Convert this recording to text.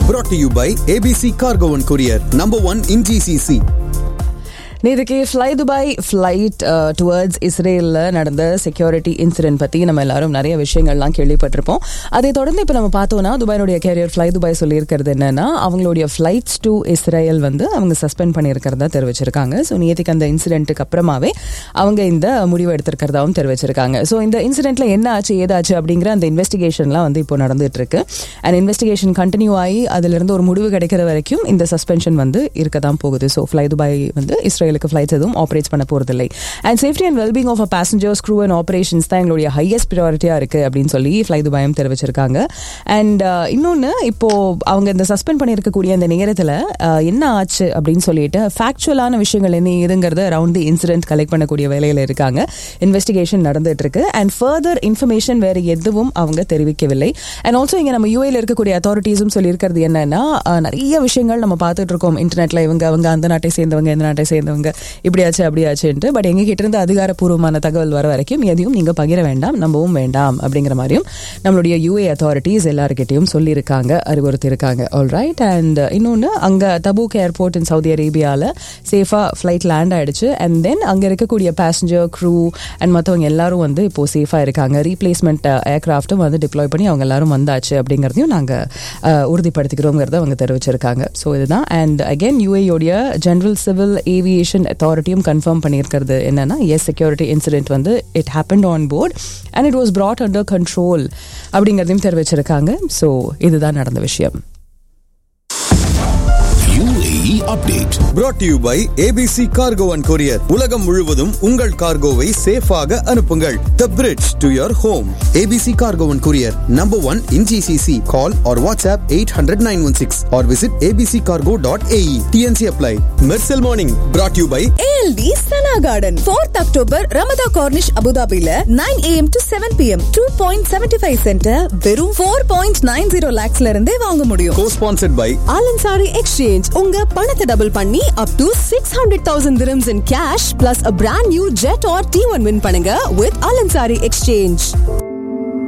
brought to you by ABC Cargo and Courier, number one in GCC. நேற்றுக்கு fly Dubai flight towards இஸ்ரேலில் நடந்த security incident பற்றி நம்ம எல்லாரும் நிறைய விஷயங்கள்லாம் கேள்விப்பட்டிருப்போம் அதை தொடர்ந்து இப்போ நம்ம பார்த்தோம்னா துபாயினுடைய கேரியர் ஃப்ளை துபாய் சொல்லியிருக்கிறது என்னன்னா அவங்களுடைய ஃப்ளைட்ஸ் டு இஸ்ரேல் வந்து அவங்க சஸ்பெண்ட் பண்ணியிருக்கிறதா தெரிவிச்சிருக்காங்க ஸோ நேற்றுக்கு அந்த இன்சிடென்ட்டுக்கு அப்புறமாவே அவங்க இந்த முடிவு எடுத்திருக்கிறதாவும் தெரிவிச்சிருக்காங்க ஸோ இந்த இன்சிடென்ட்ல என்ன ஆச்சு ஏதாச்சு அப்படிங்கிற அந்த இன்வெஸ்டிகேஷன்லாம் வந்து இப்போ நடந்துட்டு இருக்கு அண்ட் இன்வெஸ்டிகேஷன் கண்டினியூ ஆகி அதிலிருந்து ஒரு முடிவு கிடைக்கிற வரைக்கும் இந்த சஸ்பென்ஷன் வந்து இருக்க தான் போகுது ஸோ ஃப்ளை துபாய் வந்து இஸ்ரேலுக்கு ஃப்ளைட்ஸ் எதுவும் ஆப்ரேட் பண்ண போறதில்லை and safety and wellbeing of a passengers crew and operations தான் எங்களுடைய ஹையஸ்ட் ப்ரியாரிட்டியா இருக்கு அப்படின்னு சொல்லி ஃப்ளை துபாயும் தெரிவிச்சிருக்காங்க அண்ட் இன்னொன்று இப்போ அவங்க இந்த சஸ்பெண்ட் பண்ணியிருக்கக்கூடிய அந்த நேரத்தில் என்ன ஆச்சு அப்படின்னு சொல்லிட்டு ஃபேக்சுவலான விஷயங்கள் என்ன ஏதுங்கிறத அரவுண்ட் தி இன்சிடென்ட் கலெக்ட் பண்ணக்கூடிய வேலையில் இருக்காங்க இன்வெஸ்டிகேஷன் நடந்துட்டு இருக்கு அண்ட் ஃபர்தர் இன்ஃபர்மேஷன் வேற எதுவும் அவங்க தெரிவிக்கவில்லை அண்ட் ஆல்சோ இங்க நம்ம யூஏல இருக்கக்கூடிய அத்தாரிட்டிஸும் சொல்லியிருக்கிறது என்னன்னா அஹ், நிறைய விஷயங்கள் நம்ம பார்த்துட்டு இருக்கோம் இன்டர்நெட்ல இவங்க அவங்க அந்த நாட்டை சேர்ந்தவங்க இந்த நாட்டை சேர்ந்தவங்க இப்படியாச்சு அப்படியாச்சுன்ட்டு பட் எங்க கிட்ட இருந்து அதிகாரப்பூர்வமான தகவல் வர வரைக்கும் எதையும் நீங்க பகிர வேண்டாம் நம்பவும் வேண்டாம் அப்படிங்கிற மாதிரியும் நம்மளுடைய யூஏ அத்தாரிட்டிஸ் எல்லாருக்கிட்டையும் சொல்லியிருக்காங்க அறிவுறுத்தியிருக்காங்க ஆல் ரைட் அண்ட் இன்னொன்று அங்கே தபூக் ஏர்போர்ட் இன் சவுதி அரேபியாவில் சேஃபாக ஃப்ளைட் லேண்ட் ஆயிடுச்சு அண்ட் தென் அங்கே இருக்கக்கூடிய பேசஞ்சர் க்ரூ அண்ட் மற்றவங்க எல்லாரும் வந்து இப்போ சேஃபாக இருக்காங்க ரீப்ளேஸ்மெண்ட் ஏர்கிராஃப்ட்டும் வந்து டிப்ளாய் பண்ணி அவங்க எல்லாரும் வந்தாச்சு அப்படிங்கிறதையும் நாங்கள் உறுதிப்படுத்திக்கிறோங்கிறத அவங்க தெரிவிச்சிருக்காங்க ஸோ இதுதான் அண்ட் அகைன் யூஏயோடைய ஜென்ரல் சிவில் ஏவியேஷன் அத்தாரிட்டியும் கன்ஃபார்ம் பண்ணியிருக்கிறது என்னன்னா எஸ் செக்யூரிட்டி இன்சிடென்ட் வந்து it happen on board and it was brought under control அப்படிங்கிறதையும் தெரிவிச்சிருக்காங்க ஸோ இதுதான் நடந்த விஷயம் UAE update. brought to you by ABC Cargo and Courier. உலகம் முழுவதும் உங்கள் கார்கோவை சேஃபாக அனுப்புங்கள் The bridge to your home. ABC Cargo and Courier, number one in GCC. Call or WhatsApp 800-916 or visit abccargo.ae. TNC apply. Mercel Morning, brought to you by ALD Sana Garden. 4th October, Ramada Cornish, Abu Dhabi 9 a.m. to 7 p.m. 2.75 center வெறும் 4.90 lakhsல இருந்தே வாங்க முடியும் co-sponsored by ஆலன்சாரி exchange உங்க பணத்தை double பண்ணி up to six hundred thousand dirhams in cash plus a brand new jet or T1 win பண்ணுங்க with Al Ansari exchange